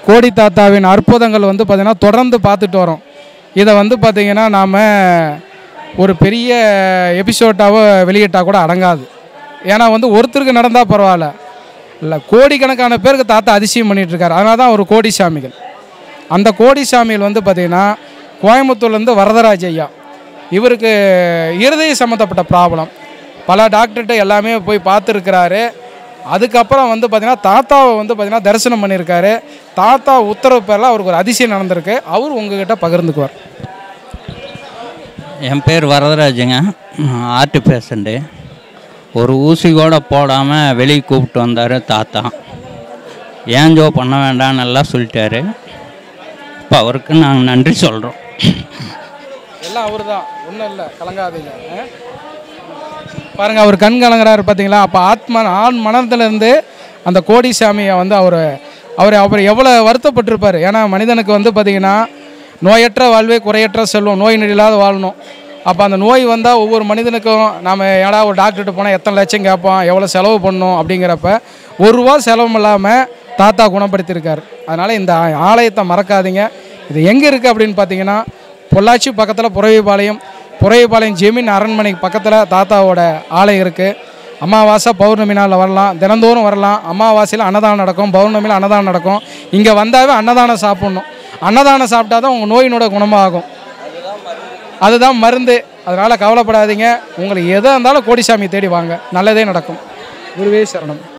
கோடி தாத்தாவின் அற்புதங்கள் வந்து பார்த்திங்கன்னா தொடர்ந்து பார்த்துட்டு வரோம் இதை வந்து பார்த்திங்கன்னா நாம் ஒரு பெரிய எபிசோட்டாவோ வெளியிட்டால் கூட அடங்காது ஏன்னா வந்து ஒருத்தருக்கு நடந்தால் பரவாயில்ல இல்லை கோடிக்கணக்கான பேருக்கு தாத்தா அதிசயம் பண்ணிட்டு இருக்காரு அதனால தான் ஒரு கோடி சாமிகள் அந்த கோடி சாமிகள் வந்து பார்த்திங்கன்னா கோயம்புத்தூர்லேருந்து வரதராஜ் ஐயா இவருக்கு இருதய சம்மந்தப்பட்ட ப்ராப்ளம் பல டாக்டர்கிட்ட எல்லாமே போய் பார்த்துருக்கிறாரு அதுக்கப்புறம் வந்து பார்த்திங்கன்னா தாத்தாவை வந்து பார்த்திங்கன்னா தரிசனம் பண்ணியிருக்காரு தாத்தா உத்தரவு பேரில் அவருக்கு ஒரு அதிசயம் நடந்திருக்கு அவர் உங்ககிட்ட பகிர்ந்துக்குவார் என் பேர் வரதராஜுங்க ஆர்ட் பேஷண்ட்டு ஒரு ஊசி கூட போடாமல் வெளியே கூப்பிட்டு வந்தார் தாத்தா ஏன் ஜோ பண்ண வேண்டாம்னு எல்லாம் சொல்லிட்டாரு இப்போ அவருக்கு நாங்கள் நன்றி சொல்கிறோம் எல்லாம் அவர் தான் ஒன்றும் இல்லை கலங்காதீங்க ஆ? பாருங்க அவர் கண் கலங்குறாரு பார்த்தீங்களா அப்போ ஆத்மா ஆண் மனதிலிருந்து அந்த கோடிசாமியை வந்து அவர் அவர் அவர் எவ்வளோ வருத்தப்பட்டிருப்பார் ஏன்னா மனிதனுக்கு வந்து பார்த்தீங்கன்னா நோயற்ற வாழ்வே குறையற்ற செல்வம் நோய் நொடி இல்லாத வாழணும் அப்போ அந்த நோய் வந்தால் ஒவ்வொரு மனிதனுக்கும் நாம் ஏடா ஒரு டாக்டர்கிட்ட போனால் எத்தனை லட்சம் கேட்பான் எவ்வளோ செலவு பண்ணணும் அப்படிங்கிறப்ப ஒரு ரூபா செலவும் இல்லாமல் தாத்தா குணப்படுத்தியிருக்காரு அதனால் இந்த ஆலயத்தை மறக்காதீங்க இது எங்கே இருக்குது அப்படின்னு பார்த்தீங்கன்னா பொள்ளாச்சி பக்கத்தில் புறவிபாளையம் புறவிபாளையம் ஜெமீன் அரண்மனைக்கு பக்கத்தில் தாத்தாவோட ஆலயம் இருக்குது அமாவாசை பௌர்ணமி நாளில் வரலாம் தினந்தோறும் வரலாம் அமாவாசையில் அன்னதானம் நடக்கும் பௌர்ணமியில் அன்னதானம் நடக்கும் இங்கே வந்தாவே அன்னதானம் சாப்பிட்ணும் அன்னதானம் சாப்பிட்டா தான் உங்கள் நோயினோட குணமாகும் அதுதான் மருந்து அதனால் கவலைப்படாதீங்க உங்களுக்கு எதாக இருந்தாலும் கோடிசாமி தேடி வாங்க நல்லதே நடக்கும் குருவே சரணம்